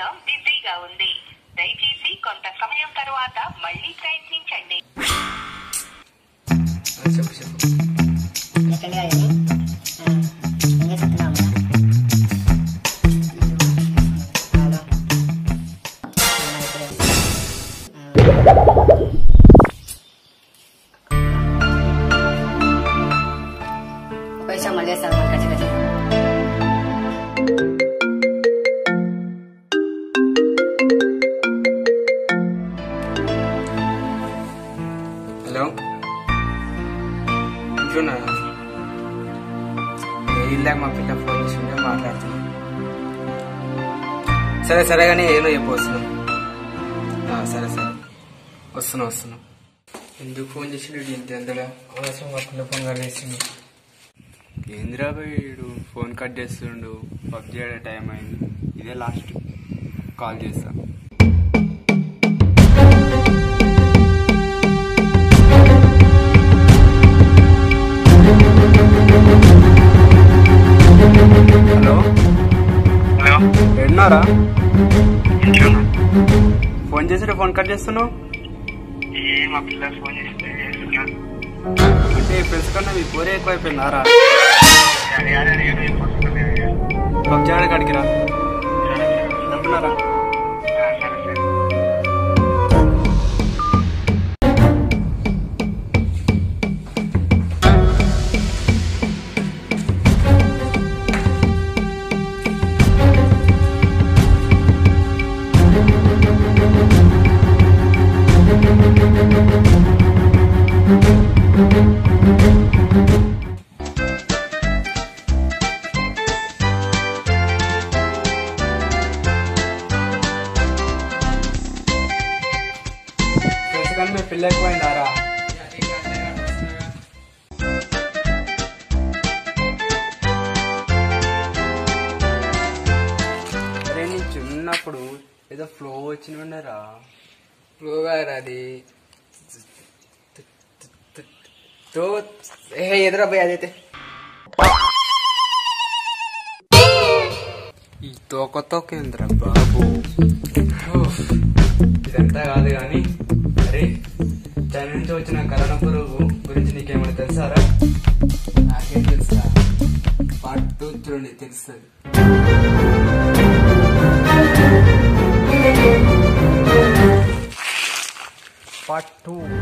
ప్రస్తుతం బిజీగా ఉంది దయచేసి కొంత సమయం తర్వాత మళ్ళీ ప్రయత్నించండి చెప్పు చెప్పు ఎక్కడ కానీ ఏం చేస్తున్నావు హలో ఒక విషయం మళ్ళీ చేస్తాను మళ్ళీ ఖచ్చితంగా హలో ఇంట్లోనా ఇల్లాక మా పిల్ల ఫోన్ చేసిండే మాట్లాడుతున్నా సరే సరే కానీ ఏమో చెప్పు వస్తున్నాం ఆ, సరే సరే వస్తున్నా వస్తున్నా ఎందుకు ఫోన్ చేసిండు ఇంత ఎంతగా అవసరం మా పిల్ల ఫోన్ కట్ చేసిండు ఏందిరా వీడు ఫోన్ కట్ చేస్తుండు పబ్జీ ఆడే టైం అయింది ఇదే లాస్ట్ కాల్ చేస్తా హలో హలో ఎన్నారా ఇంట్లోనా ఫోన్ చేసి ఫోన్ కట్ చేస్తున్నావు ఏ మా పిల్ల ఫోన్ చేస్తే చేస్తున్నా అంటే ఫ్రెండ్స్ కన్నా మీ పోరే ఎక్కువైపోయిందారా అదే అదే అదే ఏం వస్తలేదు. పబ్జీ ఆడే కాడికి రా సరే సరే డబ్బున్నారా ఆ, సరే సరే ఫ్రెండ్స్ కన్నా మీ పిల్ల ఎక్కువైందారా అరే నేను చిన్నప్పుడు ఏదో ఫ్లో వచ్చిన ఉండరా ఫ్లోగా అది తో ఏ ఎదురా పోయి అదైతే ఈ తోక తోకేంద్ర బాబు ఓహ్, ఇదంతా కాదు కానీ అరే చైనా నుంచి వచ్చిన కరోనా పురుగు గురించి నీకేమైనా తెలుసారా నాకేం తెలుసా పార్ట్ టూ చూడండి తెలుస్తుంది పార్ట్ టూ